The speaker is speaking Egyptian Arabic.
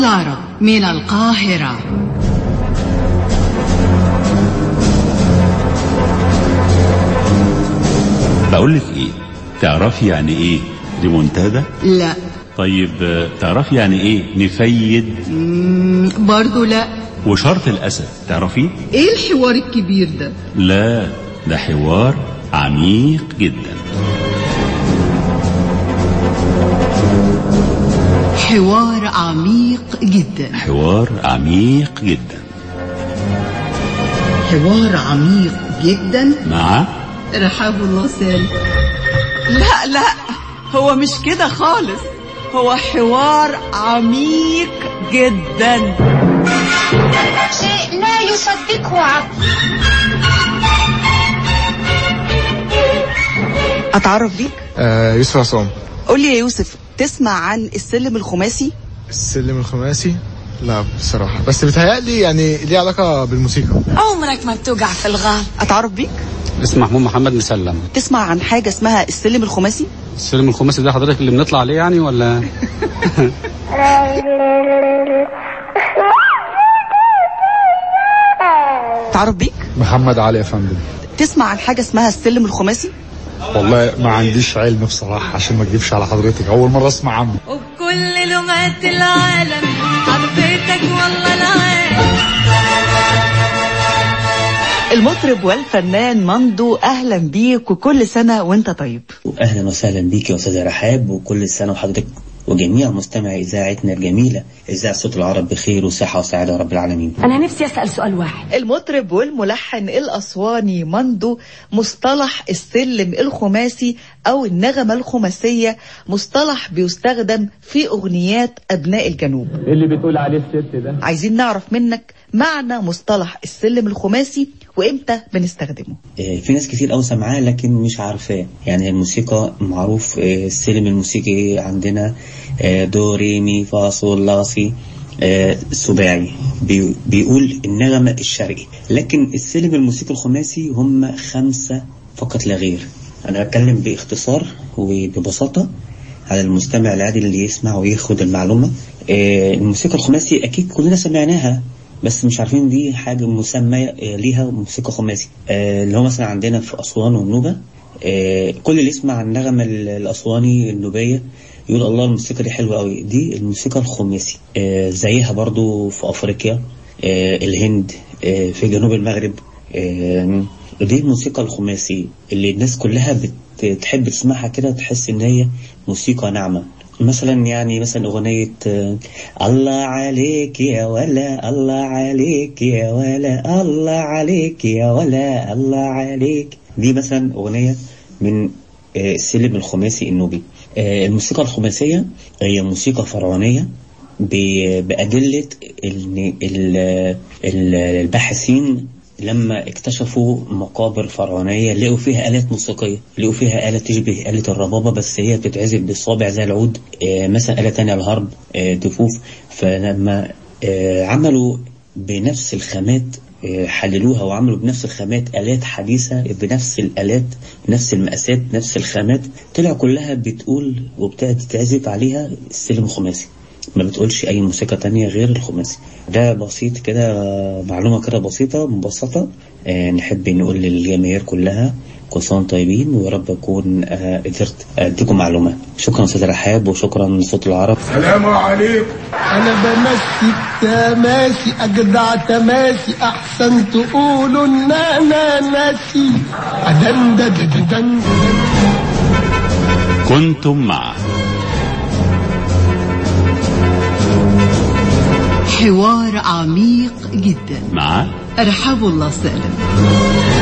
العرب من القاهرة بقول لك ايه تعرفي يعني ايه ريمونتادا لا طيب آه، تعرفي يعني ايه نفيد مم، برضو لا وشرط الاسد تعرفيه ايه الحوار الكبير ده لا ده حوار عميق جدا حوار عميق جدا حوار عميق جدا حوار عميق جدا مع رحاب الله سالم لا لا هو مش كده خالص هو حوار عميق جدا شيء لا يصدقه عقل اتعرف بيك آه يوسف عصام قول لي يا يوسف تسمع عن السلم الخماسي السلم الخماسي لا بصراحة بس بتهيألي يعني ليه علاقة بالموسيقى عمرك ما بتوقع في الغال اتعرف بيك اسمه محمود محمد مسلم تسمع عن حاجه اسمها السلم الخماسي السلم الخماسي ده حضرتك اللي بنطلع عليه يعني ولا تعرف بيك محمد علي يا فندم تسمع عن حاجه اسمها السلم الخماسي والله ما عنديش علم بصراحة عشان ما اكذبش على حضرتك أول مرة أسمع عنه وبكل لغات العالم حبيتك والله العالم المطرب والفنان مندو اهلا بيك وكل سنه وانت طيب اهلا وسهلا بيك يا استاذه رحاب وكل سنه وحضرتك وجميع مستمعي اذاعتنا الجميله اذاعه صوت العرب بخير وصحه وسعاده يا رب العالمين أنا نفسي أسأل سؤال واحد المطرب والملحن الاسواني مندو مصطلح السلم الخماسي او النغمه الخماسيه مصطلح بيستخدم في اغنيات ابناء الجنوب اللي بتقول عليه الست ده عايزين نعرف منك معنى مصطلح السلم الخماسي وامتى بنستخدمه آه، في ناس كتير قوي سامعاه لكن مش عارفاه يعني الموسيقى معروف آه، السلم الموسيقي عندنا آه، دو ري مي فا صول لا سي آه، سباعي بي- بيقول النغمة الشرقي لكن السلم الموسيقي الخماسي هم خمسة فقط لا غير أنا أتكلم باختصار وببساطة على المستمع العادي اللي يسمع وياخد المعلومة آه، الموسيقى الخماسي أكيد كلنا سمعناها بس مش عارفين دي حاجة مسمى آه، ليها موسيقى خماسي آه، اللي هو مثلا عندنا في أسوان والنوبة آه، كل اللي يسمع النغمة ال- الأسواني النوبية يقول الله الموسيقى دي حلوة قوي دي الموسيقى الخماسي آه، زيها برضو في أفريقيا آه، الهند آه، في جنوب المغرب آه، دي الموسيقى الخماسي اللي الناس كلها بتحب تسمعها كده تحس إن هي موسيقى ناعمة مثلا يعني مثلا أغنية آه، الله عليك يا ولا الله عليك يا ولا الله عليك يا ولا الله عليك دي مثلا أغنية من آه، السلم الخماسي النوبي آه، الموسيقى الخماسية هي موسيقى فرعونية ب- بأدلة إن ال- ال- الباحثين لما اكتشفوا مقابر فرعونية لقوا فيها آلات موسيقية لقوا فيها آلة تشبه آلة الربابة بس هي بتتعزف بالصابع زي العود آه، مثلا آلة تانية الهرب آه، دفوف فلما آه، عملوا بنفس الخامات آه، حللوها وعملوا بنفس الخامات آلات حديثة بنفس الآلات بنفس المقاسات بنفس الخامات طلع كلها بتقول وابتدت تعزف عليها السلم الخماسي ما بتقولش اي موسيقى تانية غير الخماسي ده بسيط كده آه، معلومة كده بسيطة مبسطة آه، نحب نقول للجماهير كلها كل سنة وانتم طيبين ويا رب اكون آه، قدرت اديكم معلومات شكرا استاذ رحاب وشكرا لصوت العرب سلام عليكم انا بمسي تماسي اجدع تماسي احسن تقولوا ان انا ناسي أدن دن دن دن كنتم مع حوار عميق جدا مع رحاب الله سالم